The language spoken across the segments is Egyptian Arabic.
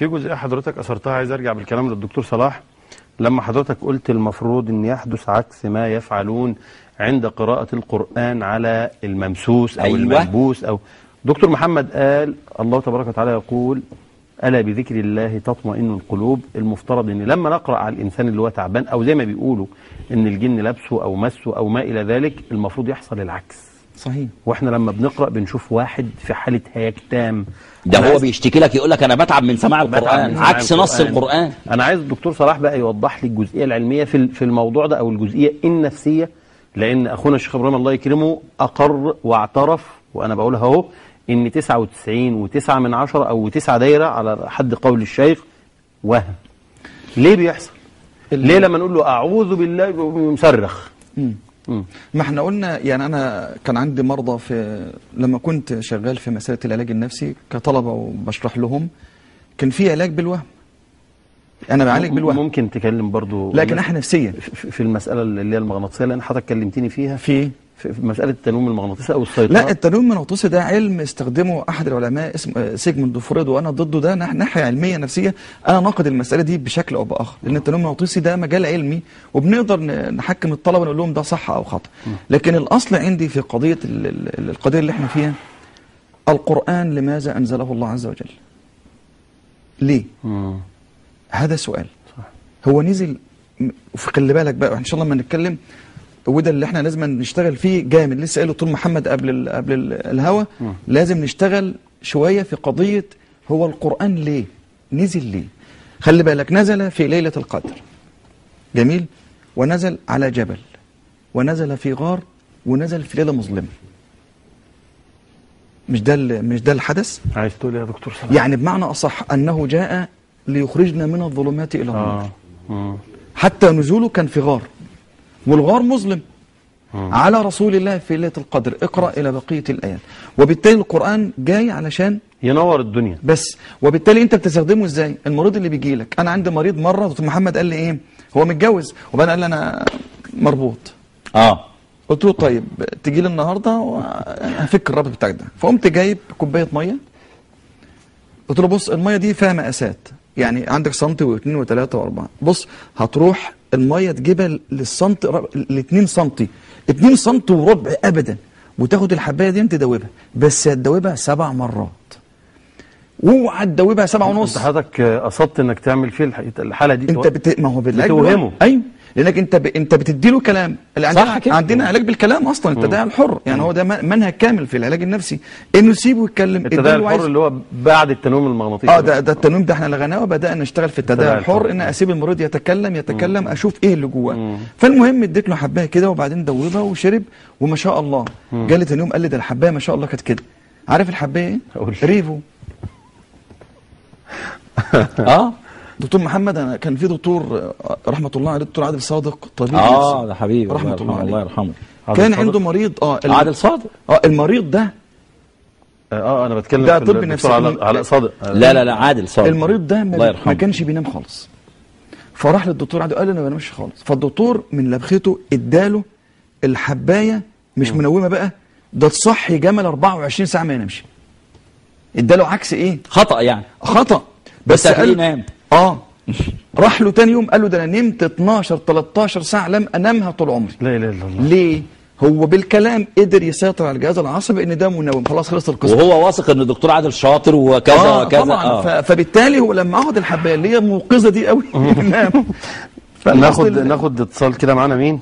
في جزئيه حضرتك اثرتها عايز ارجع بالكلام للدكتور صلاح لما حضرتك قلت المفروض ان يحدث عكس ما يفعلون عند قراءة القرآن على الممسوس او أيوة. الملبوس او دكتور محمد قال الله تبارك وتعالى يقول ألا بذكر الله تطمئن القلوب المفترض ان لما نقرأ على الانسان اللي هو تعبان او زي ما بيقولوا ان الجن لابسه او مسه او ما الى ذلك المفروض يحصل العكس صحيح واحنا لما بنقرأ بنشوف واحد في حالة هياج تام ده أنا هو عايز- بيشتكي لك يقول لك انا بتعب من سماع بتعب القرآن من سماع عكس نص القرآن انا عايز الدكتور صلاح بقى يوضح لي الجزئيه العلميه في في الموضوع ده او الجزئيه النفسيه لان اخونا الشيخ ابراهيم الله يكرمه اقر واعترف وانا بقولها اهو ان 99 و9 من عشرة او 9 دايره على حد قول الشيخ وهم ليه بيحصل ليه لما نقول له اعوذ بالله يقوم مصرخ مم. ما احنا قلنا يعني انا كان عندي مرضى في لما كنت شغال في مسألة العلاج النفسي كطلبة وبشرح لهم كان في علاج بالوهم انا بعالج بالوهم ممكن تكلم برضو لكن احنا نفسيا في في المساله اللي هي المغناطيسيه لان حضرتك كلمتني فيها في في في مساله التنويم المغناطيسي او السيطره لا التنويم المغناطيسي ده علم استخدمه احد العلماء اسمه سيجموند فرويد وانا ضده ده ناح- ناحيه علميه نفسيه انا ناقد المساله دي بشكل او باخر لان التنويم المغناطيسي ده مجال علمي وبنقدر ن- نحكم الطلبه ونقول لهم ده صح او خطا لكن الاصل عندي في قضيه ال- ال- القضيه اللي احنا فيها القران لماذا انزله الله عز وجل ليه مم. هذا سؤال هو نزل م- وخلي بالك بقى ان شاء الله لما نتكلم وده اللي احنا لازم نشتغل فيه جامد لسه قايله طول محمد قبل ال قبل ال الهوا لازم نشتغل شويه في قضيه هو القران ليه نزل ليه خلي بالك نزل في ليله القدر جميل ونزل على جبل ونزل في غار ونزل في ليله مظلمه مش ده ال- مش ده الحدث عايز تقول إيه يا دكتور صلاح يعني بمعنى أصح أنه جاء ليخرجنا من الظلمات إلى النور اه مم. حتى نزوله كان في غار والغار مظلم على رسول الله في ليلة القدر اقرأ إلى بقية الآيات وبالتالي القرآن جاي علشان ينور الدنيا بس وبالتالي انت بتستخدمه ازاي المريض اللي بيجي لك انا عندي مريض مره دكتور محمد قال لي ايه هو متجوز وبعدين قال لي انا مربوط اه قلت له طيب تجي لي النهارده وهفك الرابط بتاعك ده فقمت جايب كوبايه ميه قلت له بص الميه دي فيها مقاسات يعني عندك سنتي واثنين وثلاثه واربعه بص هتروح الميه تجيبها للسنتي ل 2 سنتي 2 سنتي وربع ابدا وتاخد الحبايه دي انت تدوبها بس هتدوبها سبع مرات واوعى تدوبها سبعة ونص انت حضرتك قصدت انك تعمل فيه الح- الحاله دي انت بت... ما هو بالعلاج بتوهمه. بالوهم. ايوه لانك انت ب... انت بتدي له كلام اللي صح عندنا كده. عندنا علاج بالكلام اصلا التداعي الحر يعني هو ده م- منهج كامل في العلاج النفسي انه سيبه يتكلم التداعي اديله الحر عايز- اللي هو بعد التنويم المغناطيسي اه ده ده التنويم ده احنا لغيناه وبدانا نشتغل في التداعي التداعي الحر الحر. ان اسيب المريض يتكلم يتكلم اشوف ايه اللي جواه فالمهم اديت له حبايه كده وبعدين دوبها وشرب وما شاء الله جالي تاني يوم قال لي ده الحبايه ما شاء الله كانت كده عارف الحبايه ايه؟ قول. ريفو اه دكتور محمد انا كان في دكتور آه، رحمه الله عليه دكتور عادل صادق طبيب اه نفسي. ده حبيبي رحمه الله الله يرحمه الله عليه يرحمه عادل كان صادق؟ عنده مريض اه ال- عادل صادق اه المريض ده اه انا بتكلم ده في طب الدكتور نفسي. علاء علاء صادق آه. لا لا لا عادل صادق المريض ده الله ما, يرحمه ما كانش بينام خالص فراح للدكتور عادل قال له انا ما بنامش خالص فالدكتور من لبخته اداله الحبايه مش منومه بقى ده تصحي جمل 24 ساعه ما ينامش اداله عكس ايه خطأ يعني خطا بس هتلاقيه نام. اه راح له تاني يوم قال له ده انا نمت 12 13 ساعه لم انامها طول عمري لا اله الا الله ليه هو بالكلام قدر يسيطر على الجهاز العصبي ان ده منوم خلاص خلص القصه وهو واثق ان الدكتور عادل شاطر وكذا آه وكذا طبعا آه. ف- فبالتالي هو لما اخد الحبايه اللي هي موقظه دي قوي نام ناخد ناخد اتصال كده معانا مين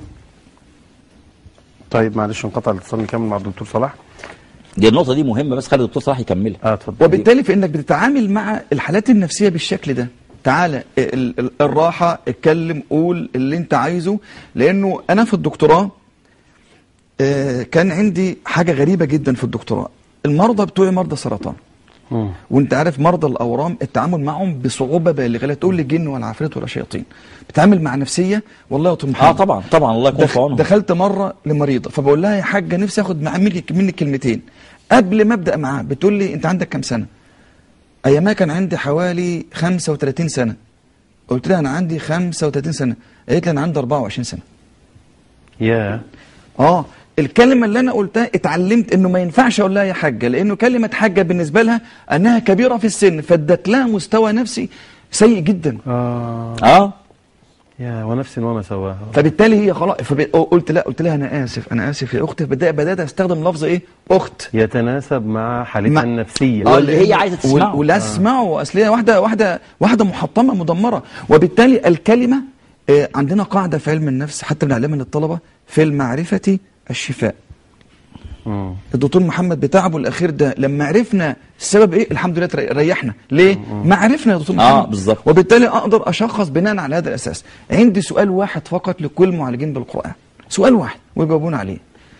طيب معلش انقطع الاتصال نكمل مع الدكتور صلاح دي النقطة دي مهمة بس خلي الدكتور صلاح يكملها اه اتفضل وبالتالي في انك بتتعامل مع الحالات النفسيه بالشكل ده تعالى ال- ال- الراحه اتكلم قول اللي انت عايزه لانه انا في الدكتوراه آه، كان عندي حاجه غريبه جدا في الدكتوراه المرضى بتوعي مرضى سرطان مم. وانت عارف مرضى الاورام التعامل معهم بصعوبه بالغه لا تقول لي جن ولا عفريت ولا شياطين بتعامل مع نفسيه والله يا دكتور اه محمد طبعا طبعا الله يكون دخ- في عونهم دخلت مره لمريضه فبقول لها يا حاجه نفسي اخد مع- منك منك كلمتين قبل ما ابدا معاها بتقول لي انت عندك كام سنه ايامها كان عندي حوالي 35 سنه قلت لها انا عندي 35 سنه قالت لي انا عندي 24 سنه يا اه الكلمة اللي أنا قلتها اتعلمت إنه ما ينفعش أقول لها يا حاجة لأنه كلمة حاجة بالنسبة لها أنها كبيرة في السن فادت لها مستوى نفسي سيء جدا اه اه يا ونفس وما سواها فبالتالي هي خلاص فقلت لا قلت لها أنا آسف أنا آسف يا أختي بدأت بدأت أستخدم لفظ إيه أخت يتناسب مع حالتها مع- النفسيه آه. واللي هي لأن- عايزة تسمعه. ولا تسمعه اصل هي واحده واحده واحده محطمه مدمره وبالتالي الكلمه آه، عندنا قاعده في علم النفس حتى بنعلمها للطلبه في المعرفه الشفاء مم. الدكتور محمد بتعبه الاخير ده لما عرفنا السبب ايه الحمد لله تري- ريحنا ليه ما عرفنا يا دكتور محمد آه، بالظبط. وبالتالي اقدر اشخص بناء على هذا الاساس عندي سؤال واحد فقط لكل المعالجين بالقران سؤال واحد ويجاوبون عليه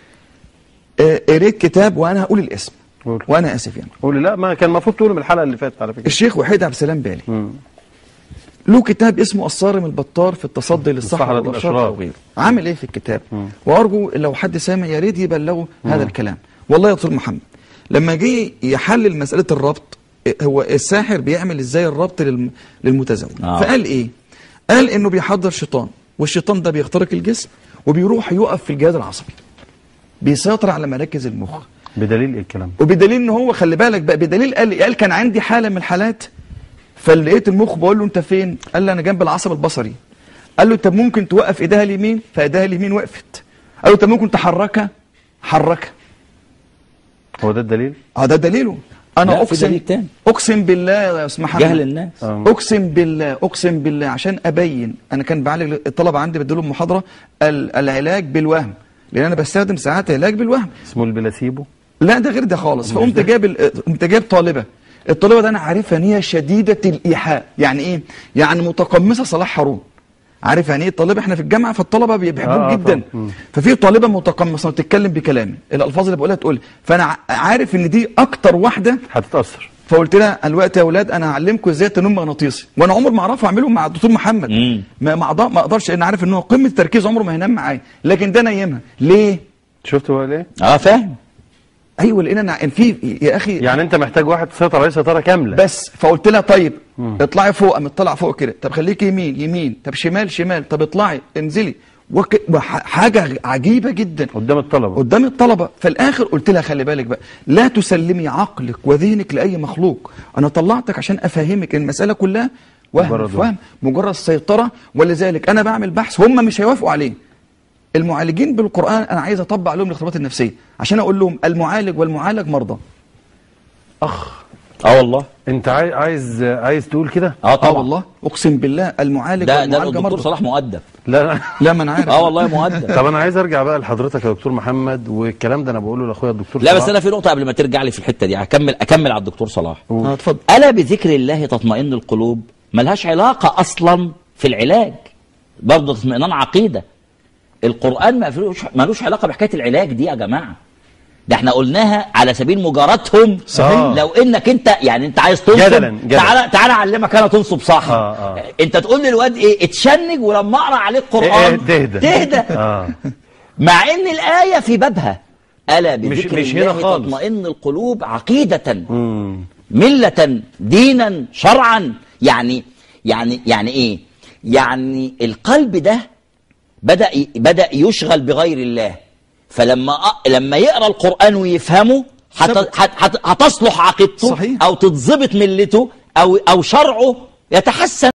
آه، قريت كتاب وانا هقول الاسم قول. وانا اسف يعني قول لا ما كان المفروض تقوله من الحلقه اللي فاتت على فكره الشيخ وحيد عبد السلام بالي مم. له كتاب اسمه الصارم البطار في التصدي للصحة الصحراء والأبشار والأشرار. أو غيره عامل إيه في الكتاب وأرجو لو حد سامع يا ريت يبلغوا هذا الكلام والله يا دكتور محمد لما جه يحلل مسألة الربط إيه هو الساحر بيعمل إزاي الربط للم- للمتزوج آه. فقال إيه قال إنه بيحضر شيطان والشيطان ده بيخترق الجسم وبيروح يقف في الجهاز العصبي بيسيطر على مراكز المخ بدليل ايه الكلام وبدليل ان هو خلي بالك بقى بدليل قال قال كان عندي حاله من الحالات فلقيت المخ بقول له انت فين؟ قال لي انا جنب العصب البصري. قال له طب ممكن توقف ايديها اليمين؟ فايديها اليمين وقفت. قال له طب ممكن تحركها؟ حركها. هو ده الدليل اه ده دليله. انا لا، في اقسم دليل تاني. اقسم بالله يا استاذ محمد جهل الناس آه. اقسم بالله اقسم بالله عشان ابين انا كان بعالج الطلبه عندي بديلهم محاضره ال- العلاج بالوهم لان انا بستخدم ساعات علاج بالوهم اسمه البلاسيبو لا ده غير ده خالص فقمت جايب ال- قمت جايب طالبه الطالبه ده انا عارفها ان هي شديده الايحاء يعني ايه يعني متقمصه صلاح حارون عارف يعني ايه الطالب احنا في الجامعه فالطلبه بي- بيحبوك آه، آه، جدا طبعا. مم. ففي طالبه متقمصه وتتكلم بكلامي الالفاظ اللي بقولها تقول فانا ع- عارف ان دي اكتر واحده هتتاثر فقلت لها الوقت يا اولاد انا هعلمكم ازاي تنوم مغناطيسي وانا عمر ما اعرفه اعمله مع الدكتور محمد مم. ما ما أقدر- ما اقدرش انا عارف ان هو قمه التركيز عمره ما هينام معايا لكن ده نيمها ليه شفت هو ليه اه فاهم ايوه لان انا في يا اخي يعني انت محتاج واحد تسيطر عليه سيطره كامله بس فقلت لها طيب اطلعي فوق قامت طالعه فوق كده طب خليكي يمين يمين طب شمال شمال طب اطلعي انزلي وك... وح- حاجه عجيبه جدا قدام الطلبه قدام الطلبه في الاخر قلت لها خلي بالك بقى لا تسلمي عقلك وذهنك لاي مخلوق انا طلعتك عشان افهمك ان المساله كلها وهم مجرد فهم مجرد سيطره ولذلك انا بعمل بحث هم مش هيوافقوا عليه المعالجين بالقران انا عايز اطبق عليهم الاختبارات النفسيه عشان اقول لهم المعالج والمعالج مرضى اخ اه والله انت عاي- عايز عايز تقول كده اه اه طبعا والله اقسم بالله المعالج ده ده والمعالجه الدكتور مرضى صلاح مؤدب لا لا ما انا عارف اه والله مؤدب طب انا عايز ارجع بقى لحضرتك يا دكتور محمد والكلام ده انا بقوله لاخويا الدكتور لا بس صلاح. انا في نقطه قبل ما ترجع لي في الحته دي هكمل اكمل على الدكتور صلاح اه اتفضل الا بذكر الله تطمئن القلوب ملهاش علاقه اصلا في العلاج برضه اطمئنان عقيده القران ما فيهوش ملوش علاقه بحكايه العلاج دي يا جماعه ده احنا قلناها على سبيل مجاراتهم صحيح. لو انك انت يعني انت عايز تنصب جدلاً، جدلاً. تعالى تعالى اعلمك انا تنصب صح آه، آه. انت تقول للواد ايه اتشنج ولما اقرا عليك إيه، قران إيه، تهدى تهدى اه مع ان الايه في بابها الا بذكر مش هنا الله خالص. تطمئن القلوب عقيده امم ملة دينا شرعا يعني يعني يعني ايه يعني القلب ده بدأ بدأ يشغل بغير الله فلما أ- لما يقرا القرآن ويفهمه هت- ثبت. هت- هت- هتصلح عقيدته صحيح. او تتظبط ملته او او شرعه يتحسن